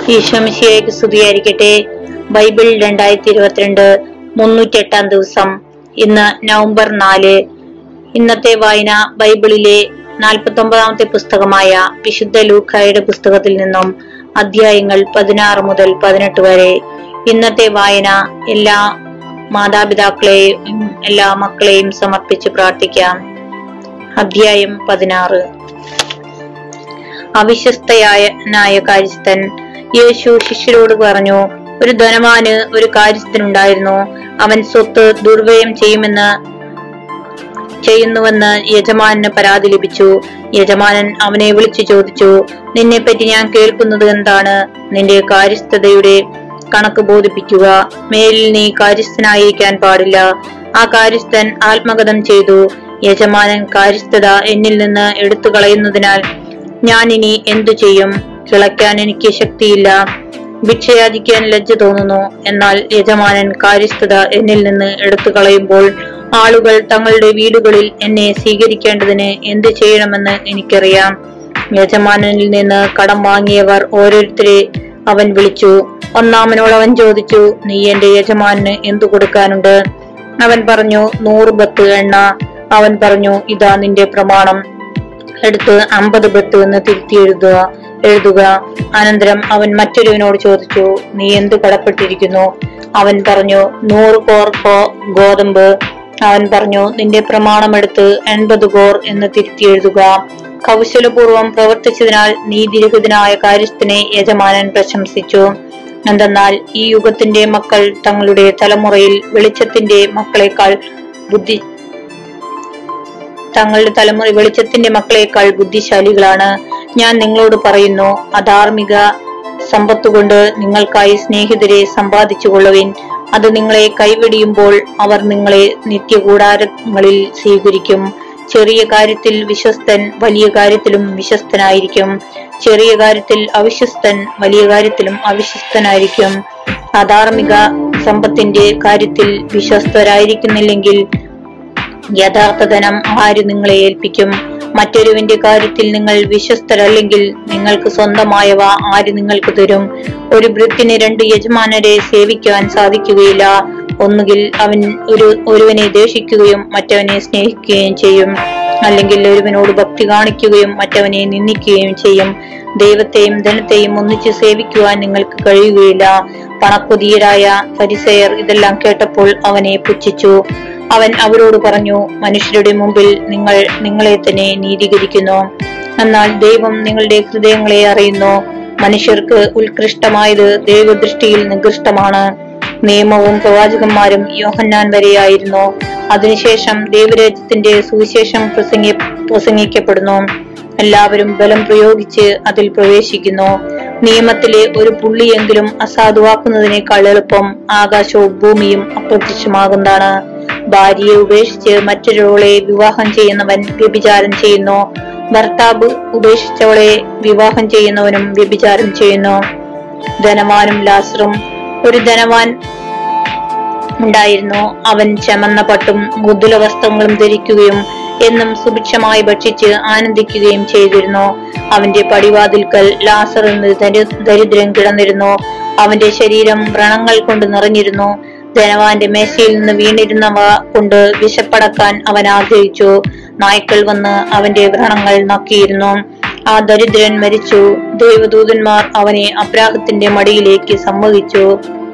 ഈശോമിശിയേക്ക് സ്തുതിയായിരിക്കട്ടെ ബൈബിൾ രണ്ടായിരത്തി ഇരുപത്തിരണ്ട് മുന്നൂറ്റി എട്ടാം ദിവസം ഇന്ന് നവംബർ നാല് ഇന്നത്തെ വായന ബൈബിളിലെ നാൽപ്പത്തി ഒമ്പതാമത്തെ പുസ്തകമായ വിശുദ്ധ ലൂക്കായുടെ പുസ്തകത്തിൽ നിന്നും അധ്യായങ്ങൾ പതിനാറ് മുതൽ പതിനെട്ട് വരെ ഇന്നത്തെ വായന എല്ലാ മാതാപിതാക്കളെയും എല്ലാ മക്കളെയും സമർപ്പിച്ച് പ്രാർത്ഥിക്കാം അധ്യായം പതിനാറ് അവിശ്വസ്തയായ കാര്യസ്ഥൻ യേശു ശിഷ്യരോട് പറഞ്ഞു ഒരു ധനവാന് ഒരു കാര്യസ്ഥനുണ്ടായിരുന്നു അവൻ സ്വത്ത് ദുർവ്യയം ചെയ്യുമെന്ന് ചെയ്യുന്നുവെന്ന് യജമാനന് പരാതി ലഭിച്ചു യജമാനൻ അവനെ വിളിച്ചു ചോദിച്ചു നിന്നെപ്പറ്റി ഞാൻ കേൾക്കുന്നത് എന്താണ് നിന്റെ കാര്യസ്ഥതയുടെ കണക്ക് ബോധിപ്പിക്കുക മേലിൽ നീ കാര്യസ്ഥനായിരിക്കാൻ പാടില്ല ആ കാര്യസ്ഥൻ ആത്മഗതം ചെയ്തു യജമാനൻ കാര്യസ്ഥത എന്നിൽ നിന്ന് എടുത്തു കളയുന്നതിനാൽ ഞാൻ ഇനി എന്തു ചെയ്യും കിളയ്ക്കാൻ എനിക്ക് ശക്തിയില്ല ഭിക്ഷയാചിക്കാൻ ലജ്ജ തോന്നുന്നു എന്നാൽ യജമാനൻ കാര്യസ്ഥത എന്നിൽ നിന്ന് എടുത്തു കളയുമ്പോൾ ആളുകൾ തങ്ങളുടെ വീടുകളിൽ എന്നെ സ്വീകരിക്കേണ്ടതിന് എന്തു ചെയ്യണമെന്ന് എനിക്കറിയാം യജമാനനിൽ നിന്ന് കടം വാങ്ങിയവർ ഓരോരുത്തരെ അവൻ വിളിച്ചു ഒന്നാമനോട് അവൻ ചോദിച്ചു നീ എന്റെ യജമാനന് എന്തു കൊടുക്കാനുണ്ട് അവൻ പറഞ്ഞു നൂറ് ബത്ത് എണ്ണ അവൻ പറഞ്ഞു ഇതാ നിന്റെ പ്രമാണം എടുത്ത് അമ്പത് ബത്ത് എന്ന് തിരുത്തി എഴുതുക എഴുതുക അനന്തരം അവൻ മറ്റൊരുവനോട് ചോദിച്ചു നീ എന്തു കടപ്പെട്ടിരിക്കുന്നു അവൻ പറഞ്ഞു നൂറ് കോർ കോ- ഗോതമ്പ് അവൻ പറഞ്ഞു നിന്റെ പ്രമാണമെടുത്ത് എൺപത് കോർ എന്ന് തിരുത്തി എഴുതുക കൗശലപൂർവം പ്രവർത്തിച്ചതിനാൽ നീതിരഹിതനായ കാര്യസ്ഥനെ യജമാനൻ പ്രശംസിച്ചു എന്തെന്നാൽ ഈ യുഗത്തിന്റെ മക്കൾ തങ്ങളുടെ തലമുറയിൽ വെളിച്ചത്തിന്റെ മക്കളെക്കാൾ ബുദ്ധി തങ്ങളുടെ തലമുറ വെളിച്ചത്തിന്റെ മക്കളെക്കാൾ ബുദ്ധിശാലികളാണ് ഞാൻ നിങ്ങളോട് പറയുന്നു അധാർമിക സമ്പത്തുകൊണ്ട് നിങ്ങൾക്കായി സ്നേഹിതരെ സമ്പാദിച്ചു കൊള്ളുവിൻ അത് നിങ്ങളെ കൈവെടിയുമ്പോൾ അവർ നിങ്ങളെ നിത്യകൂടാരങ്ങളിൽ സ്വീകരിക്കും ചെറിയ കാര്യത്തിൽ വിശ്വസ്തൻ വലിയ കാര്യത്തിലും വിശ്വസ്തനായിരിക്കും ചെറിയ കാര്യത്തിൽ അവിശ്വസ്തൻ വലിയ കാര്യത്തിലും അവിശ്വസ്തനായിരിക്കും അധാർമിക സമ്പത്തിന്റെ കാര്യത്തിൽ വിശ്വസ്തരായിരിക്കുന്നില്ലെങ്കിൽ യഥാർത്ഥ ധനം ആര് നിങ്ങളെ ഏൽപ്പിക്കും മറ്റൊരുവിന്റെ കാര്യത്തിൽ നിങ്ങൾ വിശ്വസ്തരല്ലെങ്കിൽ നിങ്ങൾക്ക് സ്വന്തമായവ ആര് നിങ്ങൾക്ക് തരും ഒരു വൃത്തിന് രണ്ട് യജമാനരെ സേവിക്കുവാൻ സാധിക്കുകയില്ല ഒന്നുകിൽ അവൻ ഒരു ഒരുവനെ ദേഷിക്കുകയും മറ്റവനെ സ്നേഹിക്കുകയും ചെയ്യും അല്ലെങ്കിൽ ഒരുവനോട് ഭക്തി കാണിക്കുകയും മറ്റവനെ നിന്ദിക്കുകയും ചെയ്യും ദൈവത്തെയും ധനത്തെയും ഒന്നിച്ച് സേവിക്കുവാൻ നിങ്ങൾക്ക് കഴിയുകയില്ല പണക്കൊതിയരായ പരിസയർ ഇതെല്ലാം കേട്ടപ്പോൾ അവനെ പുച്ഛിച്ചു അവൻ അവരോട് പറഞ്ഞു മനുഷ്യരുടെ മുമ്പിൽ നിങ്ങൾ നിങ്ങളെ തന്നെ നീതീകരിക്കുന്നു എന്നാൽ ദൈവം നിങ്ങളുടെ ഹൃദയങ്ങളെ അറിയുന്നു മനുഷ്യർക്ക് ഉത്കൃഷ്ടമായത് ദൈവദൃഷ്ടിയിൽ നികൃഷ്ടമാണ് നിയമവും പ്രവാചകന്മാരും യോഹന്നാൻ വരെയായിരുന്നു അതിനുശേഷം ദൈവരാജ്യത്തിന്റെ സുവിശേഷം പ്രസംഗി പ്രസംഗിക്കപ്പെടുന്നു എല്ലാവരും ബലം പ്രയോഗിച്ച് അതിൽ പ്രവേശിക്കുന്നു നിയമത്തിലെ ഒരു പുള്ളിയെങ്കിലും അസാധുവാക്കുന്നതിനേക്കാൾ എളുപ്പം ആകാശവും ഭൂമിയും അപ്രത്യക്ഷമാകുന്നതാണ് ഭാര്യയെ ഉപേക്ഷിച്ച് മറ്റൊരാളെ വിവാഹം ചെയ്യുന്നവൻ വ്യഭിചാരം ചെയ്യുന്നു ഭർത്താവ് ഉപേക്ഷിച്ചവളെ വിവാഹം ചെയ്യുന്നവനും വ്യഭിചാരം ചെയ്യുന്നു ധനവാനും ലാസറും ഒരു ധനവാൻ ഉണ്ടായിരുന്നു അവൻ ചമന്ന പട്ടും മൃദുല വസ്ത്രങ്ങളും ധരിക്കുകയും എന്നും സുഭിക്ഷമായി ഭക്ഷിച്ച് ആനന്ദിക്കുകയും ചെയ്തിരുന്നു അവന്റെ പടിവാതിൽക്കൽ ലാസർ എന്ന് ദരി- ദരിദ്രൻ കിടന്നിരുന്നു അവന്റെ ശരീരം വ്രണങ്ങൾ കൊണ്ട് നിറഞ്ഞിരുന്നു ധനവാന്റെ മേശയിൽ നിന്ന് വീണിരുന്നവ കൊണ്ട് വിശപ്പടക്കാൻ അവൻ ആഗ്രഹിച്ചു നായ്ക്കൾ വന്ന് അവന്റെ വ്രണങ്ങൾ നക്കിയിരുന്നു ആ ദരിദ്രൻ മരിച്ചു ദൈവദൂതന്മാർ അവനെ അബ്രാഹത്തിന്റെ മടിയിലേക്ക് സമ്മതിച്ചു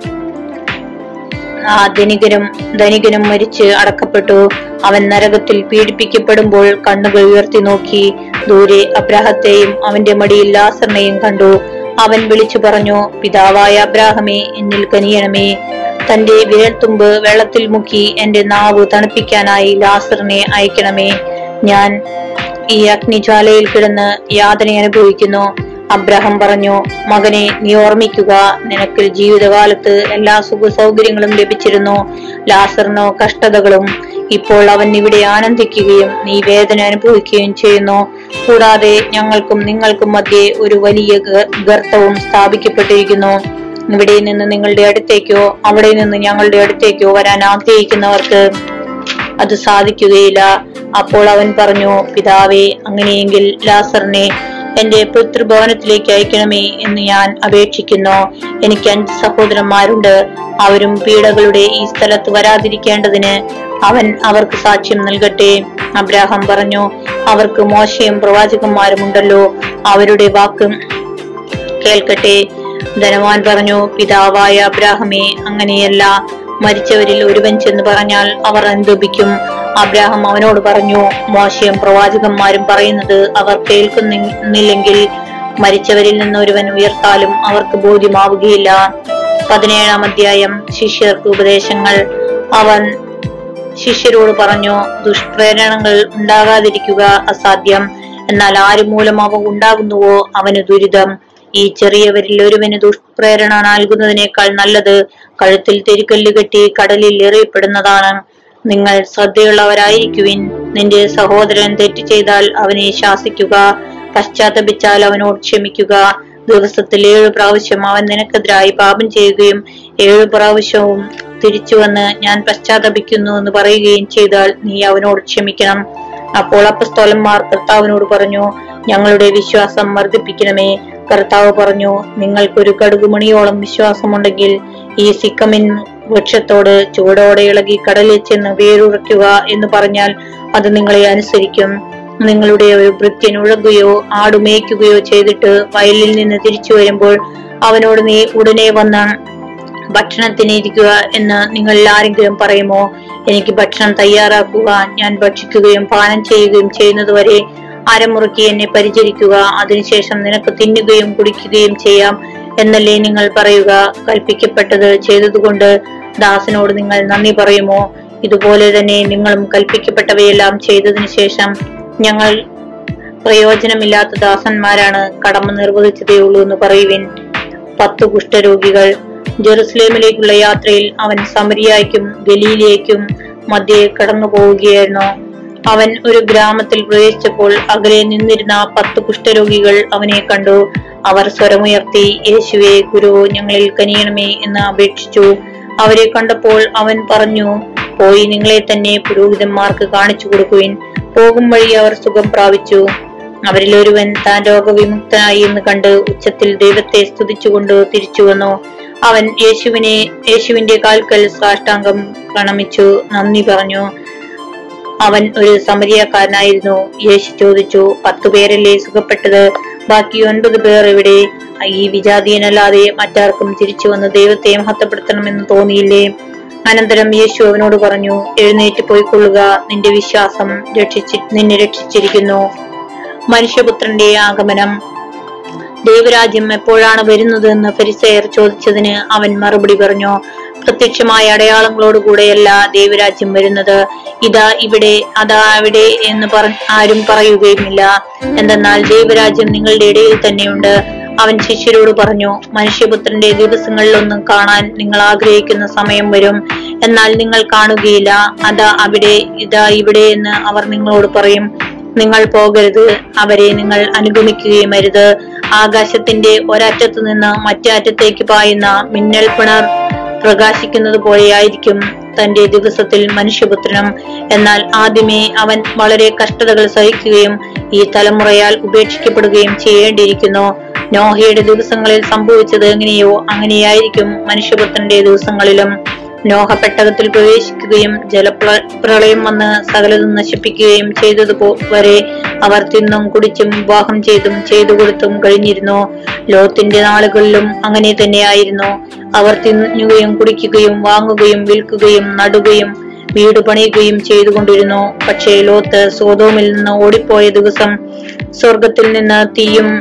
ആ ധനികനും ധനികനും മരിച്ച് അടക്കപ്പെട്ടു അവൻ നരകത്തിൽ പീഡിപ്പിക്കപ്പെടുമ്പോൾ കണ്ണുകൾ ഉയർത്തി നോക്കി ദൂരെ അബ്രാഹത്തെയും അവന്റെ മടിയിൽ ലാസറിനെയും കണ്ടു അവൻ വിളിച്ചു പറഞ്ഞു പിതാവായ അബ്രാഹമേ എന്നിൽ കനിയണമേ തന്റെ വിരൽത്തുമ്പ് വെള്ളത്തിൽ മുക്കി എന്റെ നാവ് തണുപ്പിക്കാനായി ലാസറിനെ അയക്കണമേ ഞാൻ ഈ അഗ്നിജ്വാലയിൽ കിടന്ന് യാതന അനുഭവിക്കുന്നു അബ്രഹാം പറഞ്ഞു മകനെ നീ ഓർമ്മിക്കുക നിനക്ക് ജീവിതകാലത്ത് എല്ലാ സുഖ സൗകര്യങ്ങളും ലഭിച്ചിരുന്നു ലാസറിനോ കഷ്ടതകളും ഇപ്പോൾ അവൻ ഇവിടെ ആനന്ദിക്കുകയും നീ വേദന അനുഭവിക്കുകയും ചെയ്യുന്നു കൂടാതെ ഞങ്ങൾക്കും നിങ്ങൾക്കും മധ്യേ ഒരു വലിയ ഗ- ഗർത്തവും സ്ഥാപിക്കപ്പെട്ടിരിക്കുന്നു ഇവിടെ നിന്ന് നിങ്ങളുടെ അടുത്തേക്കോ അവിടെ നിന്ന് ഞങ്ങളുടെ അടുത്തേക്കോ വരാൻ ആഗ്രഹിക്കുന്നവർക്ക് അത് സാധിക്കുകയില്ല അപ്പോൾ അവൻ പറഞ്ഞു പിതാവേ അങ്ങനെയെങ്കിൽ ലാസറിനെ എന്റെ പിതൃഭവനത്തിലേക്ക് അയക്കണമേ എന്ന് ഞാൻ അപേക്ഷിക്കുന്നു എനിക്ക് അഞ്ച് സഹോദരന്മാരുണ്ട് അവരും പീഡകളുടെ ഈ സ്ഥലത്ത് വരാതിരിക്കേണ്ടതിന് അവൻ അവർക്ക് സാക്ഷ്യം നൽകട്ടെ അബ്രാഹാം പറഞ്ഞു അവർക്ക് മോശയും പ്രവാചകന്മാരും ഉണ്ടല്ലോ അവരുടെ വാക്കും കേൾക്കട്ടെ ധനവാൻ പറഞ്ഞു പിതാവായ അബ്രാഹമേ അങ്ങനെയല്ല മരിച്ചവരിൽ ഒരുവൻ ചെന്ന് പറഞ്ഞാൽ അവർ അനുദപിക്കും അബ്രാഹം അവനോട് പറഞ്ഞു മോശയും പ്രവാചകന്മാരും പറയുന്നത് അവർ കേൾക്കുന്നില്ലെങ്കിൽ മരിച്ചവരിൽ നിന്ന് ഒരുവൻ ഉയർത്താലും അവർക്ക് ബോധ്യമാവുകയില്ല പതിനേഴാം അധ്യായം ശിഷ്യർക്ക് ഉപദേശങ്ങൾ അവൻ ശിഷ്യരോട് പറഞ്ഞു ദുഷ്പ്രേരണകൾ ഉണ്ടാകാതിരിക്കുക അസാധ്യം എന്നാൽ ആര് മൂലം അവ ഉണ്ടാകുന്നുവോ അവന് ദുരിതം ഈ ചെറിയവരിൽ ഒരുവന് ദുഷ്പ്രേരണ നൽകുന്നതിനേക്കാൾ നല്ലത് കഴുത്തിൽ തിരിക്കല്ല് കെട്ടി കടലിൽ എറിയപ്പെടുന്നതാണ് നിങ്ങൾ ശ്രദ്ധയുള്ളവരായിരിക്കുവിൻ നിന്റെ സഹോദരൻ തെറ്റ് ചെയ്താൽ അവനെ ശാസിക്കുക പശ്ചാത്തപിച്ചാൽ അവനോട് ക്ഷമിക്കുക ദിവസത്തിൽ ഏഴു പ്രാവശ്യം അവൻ നിനക്കെതിരായി പാപം ചെയ്യുകയും ഏഴു പ്രാവശ്യവും തിരിച്ചു വന്ന് ഞാൻ പശ്ചാത്തപിക്കുന്നു എന്ന് പറയുകയും ചെയ്താൽ നീ അവനോട് ക്ഷമിക്കണം അപ്പോൾ അപ്പസ്തോലന്മാർ കർത്താവിനോട് പറഞ്ഞു ഞങ്ങളുടെ വിശ്വാസം വർദ്ധിപ്പിക്കണമേ കർത്താവ് പറഞ്ഞു നിങ്ങൾക്കൊരു കടുകുമണിയോളം വിശ്വാസമുണ്ടെങ്കിൽ ഈ സിക്കമിൻ വൃക്ഷത്തോട് ചുവടോടെ ഇളകി കടലിൽ ചെന്ന് വേരുറയ്ക്കുക എന്ന് പറഞ്ഞാൽ അത് നിങ്ങളെ അനുസരിക്കും നിങ്ങളുടെ ഒരു ഭൃത്യൻ ഉഴകുകയോ ആടുമേയ്ക്കുകയോ ചെയ്തിട്ട് വയലിൽ നിന്ന് തിരിച്ചു വരുമ്പോൾ അവനോട് നീ ഉടനെ വന്ന് ഭക്ഷണത്തിന് ഇരിക്കുക എന്ന് നിങ്ങൾ ആരെങ്കിലും പറയുമോ എനിക്ക് ഭക്ഷണം തയ്യാറാക്കുക ഞാൻ ഭക്ഷിക്കുകയും പാനം ചെയ്യുകയും ചെയ്യുന്നതുവരെ അരമുറുക്കി എന്നെ പരിചരിക്കുക അതിനുശേഷം നിനക്ക് തിന്നുകയും കുടിക്കുകയും ചെയ്യാം എന്നല്ലേ നിങ്ങൾ പറയുക കൽപ്പിക്കപ്പെട്ടത് ചെയ്തതുകൊണ്ട് ദാസനോട് നിങ്ങൾ നന്ദി പറയുമോ ഇതുപോലെ തന്നെ നിങ്ങളും കൽപ്പിക്കപ്പെട്ടവയെല്ലാം ചെയ്തതിനു ശേഷം ഞങ്ങൾ പ്രയോജനമില്ലാത്ത ദാസന്മാരാണ് കടമ നിർവഹിച്ചതേ ഉള്ളൂ എന്ന് പറയുവിൻ പത്ത് കുഷ്ഠരോഗികൾ ജെറുസലേമിലേക്കുള്ള യാത്രയിൽ അവൻ സമരിയായ്ക്കും ഗലീലിയേക്കും മധ്യേ കടന്നു പോവുകയായിരുന്നു അവൻ ഒരു ഗ്രാമത്തിൽ പ്രവേശിച്ചപ്പോൾ അകലെ നിന്നിരുന്ന പത്ത് കുഷ്ഠരോഗികൾ അവനെ കണ്ടു അവർ സ്വരമുയർത്തി യേശുവെ ഗുരു ഞങ്ങളിൽ കനിയണമേ എന്ന് അപേക്ഷിച്ചു അവരെ കണ്ടപ്പോൾ അവൻ പറഞ്ഞു പോയി നിങ്ങളെ തന്നെ പുരോഹിതന്മാർക്ക് കാണിച്ചു കൊടുക്കുവിൻ പോകും വഴി അവർ സുഖം പ്രാപിച്ചു അവരിൽ ഒരുവൻ താൻ രോഗവിമുക്തനായി എന്ന് കണ്ട് ഉച്ചത്തിൽ ദൈവത്തെ സ്തുതിച്ചുകൊണ്ട് തിരിച്ചു വന്നു അവൻ യേശുവിനെ യേശുവിന്റെ കാൽക്കൽ സാഷ്ടാംഗം പ്രണമിച്ചു നന്ദി പറഞ്ഞു അവൻ ഒരു സമരിയക്കാരനായിരുന്നു യേശു ചോദിച്ചു പത്തു പേരല്ലേ സുഖപ്പെട്ടത് ബാക്കി ഒൻപത് പേർ എവിടെ ഈ വിജാതീയനല്ലാതെ മറ്റാർക്കും തിരിച്ചു വന്ന് ദൈവത്തെ മഹത്വപ്പെടുത്തണമെന്ന് തോന്നിയില്ലേ അനന്തരം യേശു അവനോട് പറഞ്ഞു എഴുന്നേറ്റ് പോയിക്കൊള്ളുക നിന്റെ വിശ്വാസം രക്ഷിച്ചി നിന്നെ രക്ഷിച്ചിരിക്കുന്നു മനുഷ്യപുത്രന്റെ ആഗമനം ദൈവരാജ്യം എപ്പോഴാണ് വരുന്നത് എന്ന് ഫരിസയർ ചോദിച്ചതിന് അവൻ മറുപടി പറഞ്ഞു പ്രത്യക്ഷമായ അടയാളങ്ങളോടുകൂടെയല്ല ദൈവരാജ്യം വരുന്നത് ഇതാ ഇവിടെ അതാ അവിടെ എന്ന് പറ ആരും പറയുകയുമില്ല എന്തെന്നാൽ ദൈവരാജ്യം നിങ്ങളുടെ ഇടയിൽ തന്നെയുണ്ട് അവൻ ശിഷ്യരോട് പറഞ്ഞു മനുഷ്യപുത്രന്റെ ദിവസങ്ങളിലൊന്നും കാണാൻ നിങ്ങൾ ആഗ്രഹിക്കുന്ന സമയം വരും എന്നാൽ നിങ്ങൾ കാണുകയില്ല അതാ അവിടെ ഇതാ ഇവിടെ എന്ന് അവർ നിങ്ങളോട് പറയും നിങ്ങൾ പോകരുത് അവരെ നിങ്ങൾ അനുഗമിക്കുകയും അരുത് ആകാശത്തിന്റെ ഒരറ്റത്തു നിന്ന് മറ്റേ അറ്റത്തേക്ക് പായുന്ന മിന്നൽ പിണർ പ്രകാശിക്കുന്നത് പോലെയായിരിക്കും തന്റെ ദിവസത്തിൽ മനുഷ്യപുത്രനും എന്നാൽ ആദ്യമേ അവൻ വളരെ കഷ്ടതകൾ സഹിക്കുകയും ഈ തലമുറയാൽ ഉപേക്ഷിക്കപ്പെടുകയും ചെയ്യേണ്ടിയിരിക്കുന്നു നോഹയുടെ ദിവസങ്ങളിൽ സംഭവിച്ചത് എങ്ങനെയോ അങ്ങനെയായിരിക്കും മനുഷ്യപുത്രന്റെ ദിവസങ്ങളിലും നോഹ പെട്ടകത്തിൽ പ്രവേശിക്കുകയും ജലപ്ര- പ്രളയം വന്ന് സകലതും നശിപ്പിക്കുകയും ചെയ്തതു വരെ അവർ തിന്നും കുടിച്ചും വിവാഹം ചെയ്തും ചെയ്തു കൊടുത്തും കഴിഞ്ഞിരുന്നു ലോത്തിന്റെ നാളുകളിലും അങ്ങനെ തന്നെയായിരുന്നു അവർ തിന്നുകയും കുടിക്കുകയും വാങ്ങുകയും വിൽക്കുകയും നടുകയും വീട് പണിയുകയും ചെയ്തുകൊണ്ടിരുന്നു പക്ഷേ ലോത്ത് സോതോമിൽ നിന്ന് ഓടിപ്പോയ ദിവസം സ്വർഗത്തിൽ നിന്ന് തീയും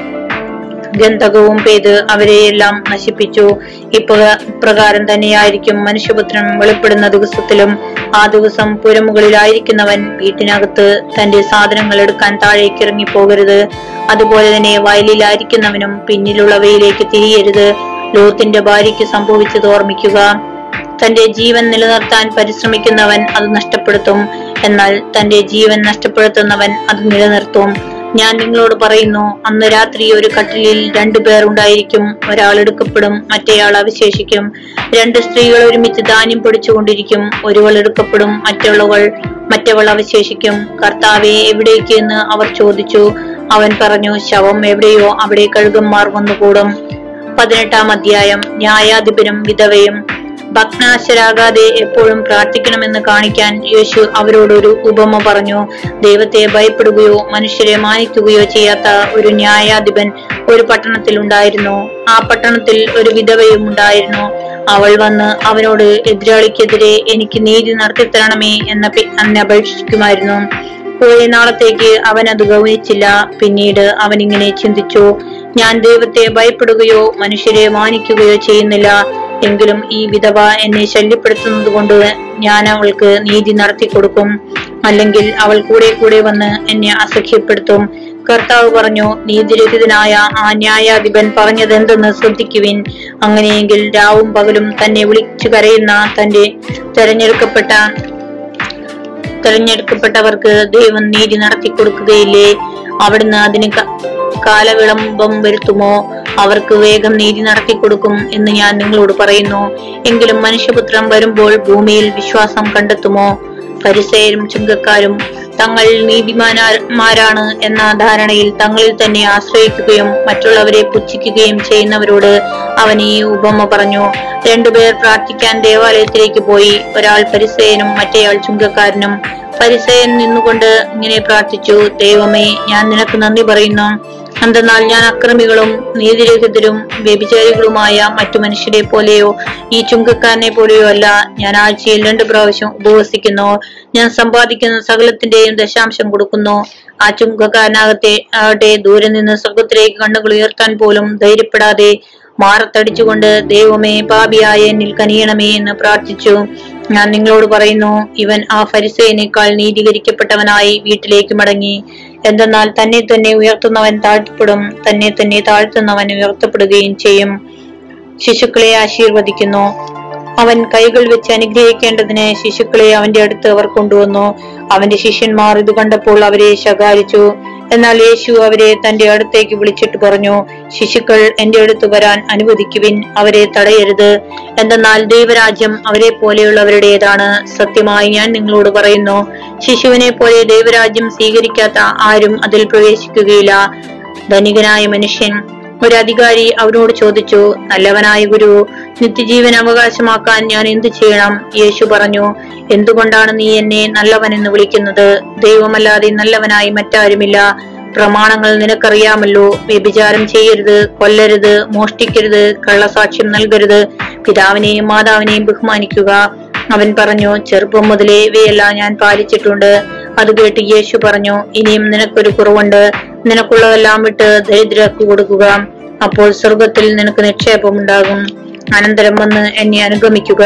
ഗന്ധകവും പെയ്ത് അവരെയെല്ലാം നശിപ്പിച്ചു ഇപ്പ ഇപ്രകാരം തന്നെയായിരിക്കും മനുഷ്യപുത്രൻ വെളിപ്പെടുന്ന ദിവസത്തിലും ആ ദിവസം പുരമുകളിലായിരിക്കുന്നവൻ വീട്ടിനകത്ത് തന്റെ സാധനങ്ങൾ എടുക്കാൻ താഴേക്ക് ഇറങ്ങി പോകരുത് അതുപോലെ തന്നെ വയലിലായിരിക്കുന്നവനും പിന്നിലുള്ളവയിലേക്ക് തിരിയരുത് ലോത്തിന്റെ ഭാര്യയ്ക്ക് സംഭവിച്ചത് ഓർമ്മിക്കുക തന്റെ ജീവൻ നിലനിർത്താൻ പരിശ്രമിക്കുന്നവൻ അത് നഷ്ടപ്പെടുത്തും എന്നാൽ തന്റെ ജീവൻ നഷ്ടപ്പെടുത്തുന്നവൻ അത് നിലനിർത്തും ഞാൻ നിങ്ങളോട് പറയുന്നു അന്ന് രാത്രി ഒരു കട്ടിലിൽ രണ്ടു പേർ ഉണ്ടായിരിക്കും ഒരാൾ എടുക്കപ്പെടും മറ്റേയാൾ അവശേഷിക്കും രണ്ട് സ്ത്രീകൾ ഒരുമിച്ച് ധാന്യം പൊടിച്ചുകൊണ്ടിരിക്കും ഒരുവൾ എടുക്കപ്പെടും മറ്റുള്ളവൾ മറ്റവൾ അവശേഷിക്കും കർത്താവെ എവിടേക്ക് എന്ന് അവർ ചോദിച്ചു അവൻ പറഞ്ഞു ശവം എവിടെയോ അവിടെ കഴുകന്മാർ വന്നുകൂടും പതിനെട്ടാം അധ്യായം ന്യായാധിപനും വിധവയും ഭഗ്നാശരാകാതെ എപ്പോഴും പ്രാർത്ഥിക്കണമെന്ന് കാണിക്കാൻ യേശു അവരോടൊരു ഉപമ പറഞ്ഞു ദൈവത്തെ ഭയപ്പെടുകയോ മനുഷ്യരെ മാനിക്കുകയോ ചെയ്യാത്ത ഒരു ന്യായാധിപൻ ഒരു പട്ടണത്തിൽ ഉണ്ടായിരുന്നു ആ പട്ടണത്തിൽ ഒരു വിധവയും ഉണ്ടായിരുന്നു അവൾ വന്ന് അവനോട് എതിരാളിക്കെതിരെ എനിക്ക് നീതി നടത്തിത്തരണമേ എന്ന പി- എന്ന് അപേക്ഷിക്കുമായിരുന്നു കുറെ നാളത്തേക്ക് അവൻ അത് ഗൗനിച്ചില്ല പിന്നീട് അവൻ ഇങ്ങനെ ചിന്തിച്ചു ഞാൻ ദൈവത്തെ ഭയപ്പെടുകയോ മനുഷ്യരെ മാനിക്കുകയോ ചെയ്യുന്നില്ല എങ്കിലും ഈ വിധവ എന്നെ ശല്യപ്പെടുത്തുന്നത് കൊണ്ട് ഞാൻ അവൾക്ക് നീതി നടത്തി കൊടുക്കും അല്ലെങ്കിൽ അവൾ കൂടെ കൂടെ വന്ന് എന്നെ അസഖ്യപ്പെടുത്തും കർത്താവ് പറഞ്ഞു നീതിരഹിതനായ ആ ന്യായാധിപൻ പറഞ്ഞതെന്തെന്ന് ശ്രദ്ധിക്കുവിൻ അങ്ങനെയെങ്കിൽ രാവും പകലും തന്നെ വിളിച്ചു കരയുന്ന തന്റെ തെരഞ്ഞെടുക്കപ്പെട്ട തെരഞ്ഞെടുക്കപ്പെട്ടവർക്ക് ദൈവം നീതി നടത്തി കൊടുക്കുകയില്ലേ അവിടുന്ന് അതിന് ക- കാലവിളംബം വരുത്തുമോ അവർക്ക് വേഗം നീതി നടത്തി കൊടുക്കും എന്ന് ഞാൻ നിങ്ങളോട് പറയുന്നു എങ്കിലും മനുഷ്യപുത്രൻ വരുമ്പോൾ ഭൂമിയിൽ വിശ്വാസം കണ്ടെത്തുമോ പരിസയരും ചുങ്കക്കാരും തങ്ങൾ നീതിമാന്മാരാണ് എന്ന ധാരണയിൽ തങ്ങളിൽ തന്നെ ആശ്രയിക്കുകയും മറ്റുള്ളവരെ പുച്ഛിക്കുകയും ചെയ്യുന്നവരോട് അവൻ ഈ ഉപമ പറഞ്ഞു രണ്ടുപേർ പ്രാർത്ഥിക്കാൻ ദേവാലയത്തിലേക്ക് പോയി ഒരാൾ പരിസയനും മറ്റേയാൾ ചുങ്കക്കാരനും പരിസയൻ നിന്നുകൊണ്ട് ഇങ്ങനെ പ്രാർത്ഥിച്ചു ദൈവമേ ഞാൻ നിനക്ക് നന്ദി പറയുന്നു എന്തെന്നാൽ ഞാൻ അക്രമികളും നീതിരഹിതരും വ്യഭിചാരികളുമായ മറ്റു മനുഷ്യരെ പോലെയോ ഈ ചുങ്കക്കാരനെ പോലെയോ അല്ല ഞാൻ ആഴ്ചയിൽ രണ്ടു പ്രാവശ്യം ഉപവസിക്കുന്നു ഞാൻ സമ്പാദിക്കുന്ന സകലത്തിന്റെയും ദശാംശം കൊടുക്കുന്നു ആ ചുങ്കക്കാരനാകത്തെ ആകട്ടെ ദൂരെ നിന്ന് സ്വർഗത്തിലേക്ക് കണ്ണുകൾ ഉയർത്താൻ പോലും ധൈര്യപ്പെടാതെ മാറത്തടിച്ചുകൊണ്ട് ദൈവമേ പാപിയായ എന്നിൽ കനിയണമേ എന്ന് പ്രാർത്ഥിച്ചു ഞാൻ നിങ്ങളോട് പറയുന്നു ഇവൻ ആ ഫരിസേനേക്കാൾ നീതീകരിക്കപ്പെട്ടവനായി വീട്ടിലേക്ക് മടങ്ങി എന്തെന്നാൽ തന്നെ തന്നെ ഉയർത്തുന്നവൻ താഴ്ത്തപ്പെടും തന്നെ തന്നെ താഴ്ത്തുന്നവൻ ഉയർത്തപ്പെടുകയും ചെയ്യും ശിശുക്കളെ ആശീർവദിക്കുന്നു അവൻ കൈകൾ വെച്ച് അനുഗ്രഹിക്കേണ്ടതിന് ശിശുക്കളെ അവന്റെ അടുത്ത് അവർ കൊണ്ടുവന്നു അവന്റെ ശിഷ്യന്മാർ ഇത് കണ്ടപ്പോൾ അവരെ ശകാരിച്ചു എന്നാൽ യേശു അവരെ തന്റെ അടുത്തേക്ക് വിളിച്ചിട്ട് പറഞ്ഞു ശിശുക്കൾ എന്റെ അടുത്ത് വരാൻ അനുവദിക്കുവിൻ അവരെ തടയരുത് എന്തെന്നാൽ ദൈവരാജ്യം അവരെ പോലെയുള്ളവരുടേതാണ് സത്യമായി ഞാൻ നിങ്ങളോട് പറയുന്നു ശിശുവിനെ പോലെ ദൈവരാജ്യം സ്വീകരിക്കാത്ത ആരും അതിൽ പ്രവേശിക്കുകയില്ല ധനികനായ മനുഷ്യൻ ഒരു അധികാരി അവനോട് ചോദിച്ചു നല്ലവനായ ഗുരു നിത്യജീവൻ അവകാശമാക്കാൻ ഞാൻ എന്തു ചെയ്യണം യേശു പറഞ്ഞു എന്തുകൊണ്ടാണ് നീ എന്നെ നല്ലവൻ എന്ന് വിളിക്കുന്നത് ദൈവമല്ലാതെ നല്ലവനായി മറ്റാരുമില്ല പ്രമാണങ്ങൾ നിനക്കറിയാമല്ലോ വ്യഭിചാരം ചെയ്യരുത് കൊല്ലരുത് മോഷ്ടിക്കരുത് കള്ളസാക്ഷ്യം നൽകരുത് പിതാവിനെയും മാതാവിനെയും ബഹുമാനിക്കുക അവൻ പറഞ്ഞു ചെറുപ്പം മുതലേ ഇവയെല്ലാം ഞാൻ പാലിച്ചിട്ടുണ്ട് അത് കേട്ട് യേശു പറഞ്ഞു ഇനിയും നിനക്കൊരു കുറവുണ്ട് നിനക്കുള്ളതെല്ലാം വിട്ട് ദരിദ്രർക്ക് കൊടുക്കുക അപ്പോൾ സ്വർഗത്തിൽ നിനക്ക് നിക്ഷേപമുണ്ടാകും അനന്തരം വന്ന് എന്നെ അനുഗമിക്കുക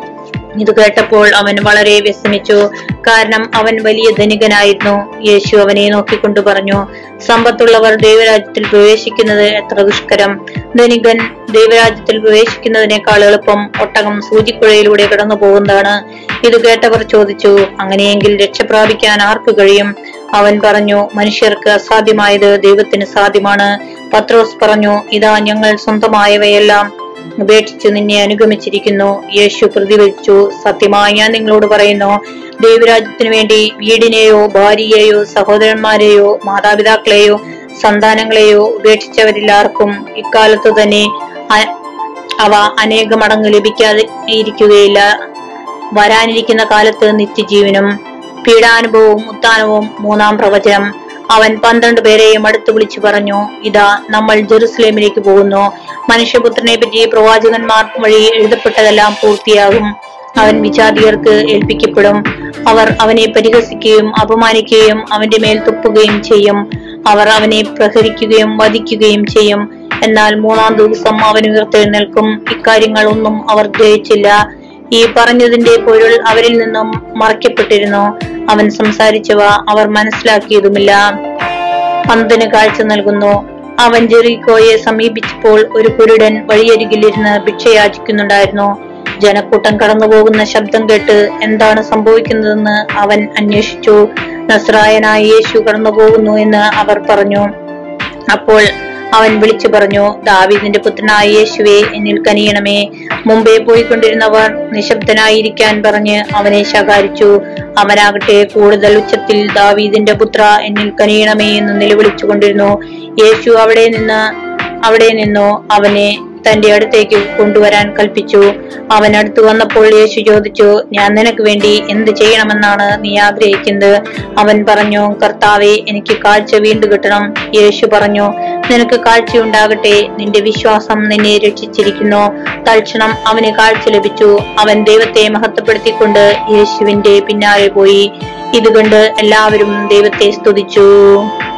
ഇത് കേട്ടപ്പോൾ അവൻ വളരെ വ്യസനിച്ചു കാരണം അവൻ വലിയ ധനികനായിരുന്നു യേശു അവനെ നോക്കിക്കൊണ്ട് പറഞ്ഞു സമ്പത്തുള്ളവർ ദൈവരാജ്യത്തിൽ പ്രവേശിക്കുന്നത് എത്ര ദുഷ്കരം ധനികൻ ദൈവരാജ്യത്തിൽ പ്രവേശിക്കുന്നതിനേക്കാൾ എളുപ്പം ഒട്ടകം സൂചിക്കുഴയിലൂടെ കടന്നു പോകുന്നതാണ് ഇത് കേട്ടവർ ചോദിച്ചു അങ്ങനെയെങ്കിൽ രക്ഷ പ്രാപിക്കാൻ ആർക്ക് കഴിയും അവൻ പറഞ്ഞു മനുഷ്യർക്ക് അസാധ്യമായത് ദൈവത്തിന് സാധ്യമാണ് പത്രോസ് പറഞ്ഞു ഇതാ ഞങ്ങൾ സ്വന്തമായവയെല്ലാം ഉപേക്ഷിച്ച് നിന്നെ അനുഗമിച്ചിരിക്കുന്നു യേശു പ്രതിവദിച്ചു സത്യമായി ഞാൻ നിങ്ങളോട് പറയുന്നു ദൈവരാജ്യത്തിനു വേണ്ടി വീടിനെയോ ഭാര്യയെയോ സഹോദരന്മാരെയോ മാതാപിതാക്കളെയോ സന്താനങ്ങളെയോ ഉപേക്ഷിച്ചവരിലാർക്കും ഇക്കാലത്ത് തന്നെ അ- അവ അനേക മടങ്ങ് ലഭിക്കാതെ ഇരിക്കുകയില്ല വരാനിരിക്കുന്ന കാലത്ത് നിത്യജീവനും പീഡാനുഭവവും ഉത്താനവും മൂന്നാം പ്രവചനം അവൻ പന്ത്രണ്ട് പേരെയും അടുത്ത് വിളിച്ചു പറഞ്ഞു ഇതാ നമ്മൾ ജെറുസലേമിലേക്ക് പോകുന്നു മനുഷ്യപുത്രനെ പറ്റി പ്രവാചകന്മാർ വഴി എഴുതപ്പെട്ടതെല്ലാം പൂർത്തിയാകും അവൻ വിജാതിയർക്ക് ഏൽപ്പിക്കപ്പെടും അവർ അവനെ പരിഹസിക്കുകയും അപമാനിക്കുകയും അവന്റെ മേൽ തുപ്പുകയും ചെയ്യും അവർ അവനെ പ്രഹരിക്കുകയും വധിക്കുകയും ചെയ്യും എന്നാൽ മൂന്നാം ദിവസം അവൻ ഉയർത്തെഴുന്നേൽക്കും ഇക്കാര്യങ്ങൾ ഒന്നും അവർ ഗ്രഹിച്ചില്ല ഈ പറഞ്ഞതിന്റെ പൊരുൾ അവരിൽ നിന്നും മറയ്ക്കപ്പെട്ടിരുന്നു അവൻ സംസാരിച്ചവ അവർ മനസ്സിലാക്കിയതുമില്ല പന്തിന് കാഴ്ച നൽകുന്നു അവൻ ജെറീക്കോയെ സമീപിച്ചപ്പോൾ ഒരു കുരുടൻ വഴിയരികിലിരുന്ന് ഭിക്ഷ യാചിക്കുന്നുണ്ടായിരുന്നു ജനക്കൂട്ടം കടന്നുപോകുന്ന ശബ്ദം കേട്ട് എന്താണ് സംഭവിക്കുന്നതെന്ന് അവൻ അന്വേഷിച്ചു നസ്രായനായ യേശു കടന്നുപോകുന്നു എന്ന് അവർ പറഞ്ഞു അപ്പോൾ അവൻ വിളിച്ചു പറഞ്ഞു ദാവീദിന്റെ പുത്രനായ യേശുവെ എന്നിൽ കനിയണമേ മുമ്പേ പോയിക്കൊണ്ടിരുന്നവർ നിശബ്ദനായിരിക്കാൻ പറഞ്ഞ് അവനെ ശകാരിച്ചു അവനാകട്ടെ കൂടുതൽ ഉച്ചത്തിൽ ദാവീദിന്റെ പുത്ര എന്നിൽ കനിയണമേ എന്ന് നിലവിളിച്ചു കൊണ്ടിരുന്നു യേശു അവിടെ നിന്ന് അവിടെ നിന്നു അവനെ തന്റെ അടുത്തേക്ക് കൊണ്ടുവരാൻ കൽപ്പിച്ചു അവൻ അടുത്തു വന്നപ്പോൾ യേശു ചോദിച്ചു ഞാൻ നിനക്ക് വേണ്ടി എന്ത് ചെയ്യണമെന്നാണ് നീ ആഗ്രഹിക്കുന്നത് അവൻ പറഞ്ഞു കർത്താവെ എനിക്ക് കാഴ്ച വീണ്ടു കിട്ടണം യേശു പറഞ്ഞു നിനക്ക് കാഴ്ചയുണ്ടാകട്ടെ നിന്റെ വിശ്വാസം നിന്നെ രക്ഷിച്ചിരിക്കുന്നു തൽക്ഷണം അവന് കാഴ്ച ലഭിച്ചു അവൻ ദൈവത്തെ മഹത്വപ്പെടുത്തിക്കൊണ്ട് യേശുവിന്റെ പിന്നാലെ പോയി ഇതുകൊണ്ട് എല്ലാവരും ദൈവത്തെ സ്തുതിച്ചു